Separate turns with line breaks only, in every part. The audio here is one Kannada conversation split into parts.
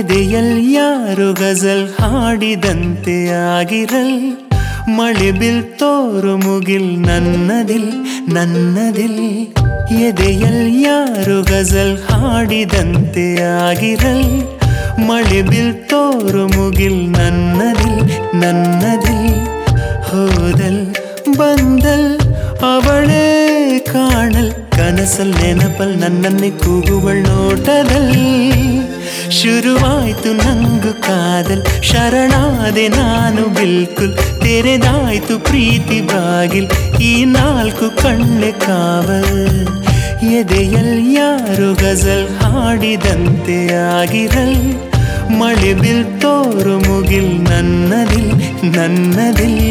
ಎದೆಯಲ್ ಯಾರು ಗಜಲ್ ಹಾಡಿದಂತೆ ಆಗಿರಲ್ ಮಳೆ ಬಿಲ್ ತೋರು ಮುಗಿಲ್ ನನ್ನದಿಲ್ ನನ್ನದಿಲ್ ಎದೆಯಲ್ ಯಾರು ಗಜಲ್ ಹಾಡಿದಂತೆ ಆಗಿರಲ್ ಮಳೆ ಬಿಲ್ ತೋರು ಮುಗಿಲ್ ನನ್ನದಿಲ್ ನನ್ನದಿಲ್ ಹೋದಲ್ ಬಂದಲ್ ಅವಳೇ ಕಾಣಲ್ ಕನಸಲ್ ನೆನಪಲ್ ನನ್ನನ್ನೇ ಕೂಗುವಳ್ ನೋಟದಲ್ಲಿ ಶುರುವಾಯ್ತು ನಂಗು ಕಾದಲ್ ಶರಣಾದೆ ನಾನು ಬಿಲ್ಕುಲ್ ತೆರೆದಾಯ್ತು ಪ್ರೀತಿ ಬಾಗಿಲ್ ಈ ನಾಲ್ಕು ಕಣ್ಣೆ ಕಾವಲ್ ಎದೆಯಲ್ ಯಾರು ಗಜಲ್ ಹಾಡಿದಂತೆ ಆಗಿರಲ್ ಮಳೆ ಬಿಲ್ ತೋರು ಮುಗಿಲ್ ನನ್ನದಿಲ್ ನನ್ನದಿಲ್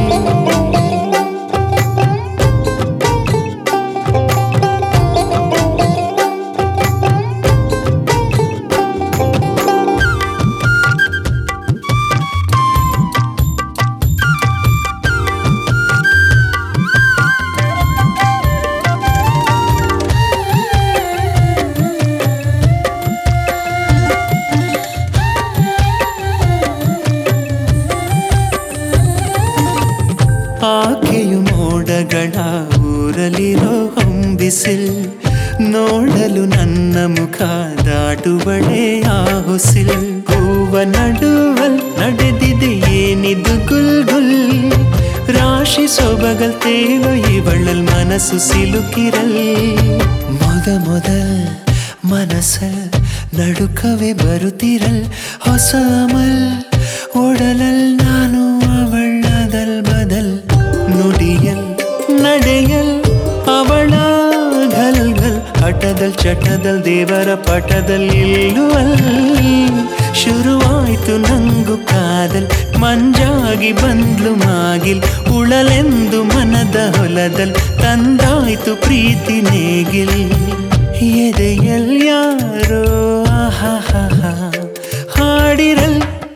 ಆಕೆಯು ಮೋಡಗಳ ಊರಲಿರೋ ಹೊಂಬಿಸಿಲ್ ನೋಡಲು ನನ್ನ ಮುಖ ದಾಟುವಳೆ ಆ ಹೊಸಿಲ್ ಹೂವ ನಡುವಲ್ ನಡೆದಿದೆ ಏನಿದು ಗುಲ್ ಗುಲ್ ರಾಶಿ ಸೊಬಗಲ್ ತೇಲೋ ಇವಳಲ್ ಮನಸ್ಸು ಸಿಲುಕಿರಲ್ ಮೊದ ಮೊದಲ್ ಮನಸ್ಸಲ್ ನಡುಕವೇ ಬರುತ್ತಿರಲ್ ಹೊಸ ಅಮಲ್ ಓಡಲಲ್ ನಾನು ಅವಳದಲ್ ಬದಲ್ ನುಡಿಯಲ್ ನಡೆಯಲ್ ಅವಳ ಘಲ್ ಘಲ್ ಹಠದಲ್ ಚಟದಲ್ ದೇವರ ಪಟದಲ್ ಇಲ್ಲುವಲ್ ಶುರುವಾಯ್ತು ನಂಗು ಕಾದಲ್ ಮಂಜಾಗಿ ಬಂದ್ಲು ಮಾಗಿಲ್ ಉಳಲೆಂದು ಮನದ ಹೊಲದಲ್ ತಂದಾಯ್ತು ಪ್ರೀತಿ ನೇಗಿಲ್ ಎದೆಯಲ್ ಯಾರೋ ಆಹಾ ಹಾಡಿರಲ್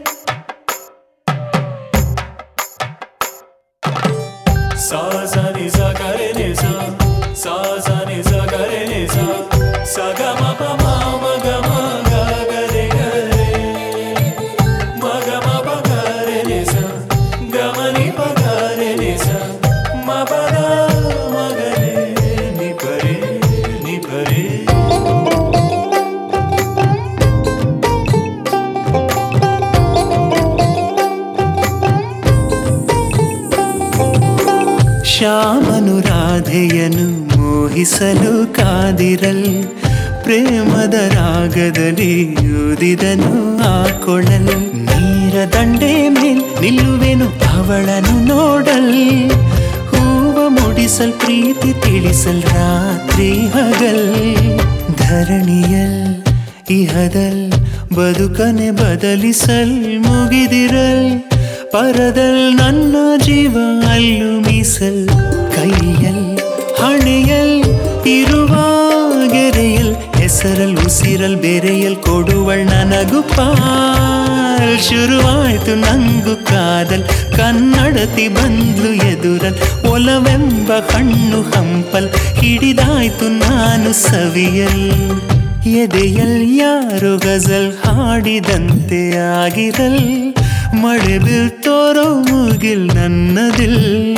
सा सा नि सा ಗ ರೆ ನಿ ಸ सा सा नि ಸ ಗ ರೆ ನಿ ಸ ಸ ಗ ಮ ಪ ಮ ಮ ಗ ಮ ಗ ಗ ರೆ ಗ ರೆ ಮ ಗ ಮ ಪ ಗ ರೆ ನಿ ಸ ಗ ಮ ನಿ ಪ ಗ ರೆ ನಿ ಸ ಮ ಪ ಗ ಮ ಗ ರೆ ನಿ ಪ ರೆ ನಿ ಪ ರೆ
ಶ್ಯಾಮನು ರಾಧೆಯನು ಮೋಹಿಸಲು ಕಾದಿರಲ್ ಪ್ರೇಮದ ರಾಗದಲ್ಲಿ ಯೂದಿದನು ಆ ಕೊಳಲ್ ನೀರ ದಂಡೆ ಮೇಲ್ ನಿಲ್ಲುವೆನು ಅವಳನು ನೋಡಲ್ ಹೂವ ಮುಡಿಸಲ್ ಪ್ರೀತಿ ತಿಳಿಸಲ್ ರಾತ್ರಿ ಹಗಲ್ ಧರಣಿಯಲ್ ಇಹದಲ್ ಬದುಕನೆ ಬದಲಿಸಲ್ ಮುಗಿದಿರಲ್ ಪರದಲ್ ನನ್ನ ಜೀವ ಅಲ್ಲು ಮೀಸಲ್ ಕೈಯಲ್ ಹಣೆಯಲ್ ಇರುವ ಗೆರೆಯಲ್ ಹೆಸರಲ್ ಉಸಿರಲ್ ಬೇರೆಯಲ್ ಕೊಡುವಳ್ ನನಗು ಪಾಲ್ ಶುರುವಾಯ್ತು ನಂಗು ಕಾದಲ್ ಕನ್ನಡತಿ ಬಂದ್ಲು ಎದುರಲ್ ಒಲವೆಂಬ ಕಣ್ಣು ಹಂಪಲ್ ಹಿಡಿದಾಯ್ತು ನಾನು ಸವಿಯಲ್ ಎದೆಯಲ್ ಯಾರು ಗಜಲ್ ಹಾಡಿದಂತೆ ಆಗಿರಲ್ ಮಳೆ ಬಿಲ್ ತೋರೋ ಮುಗಿಲ್ ನನ್ನದಿಲ್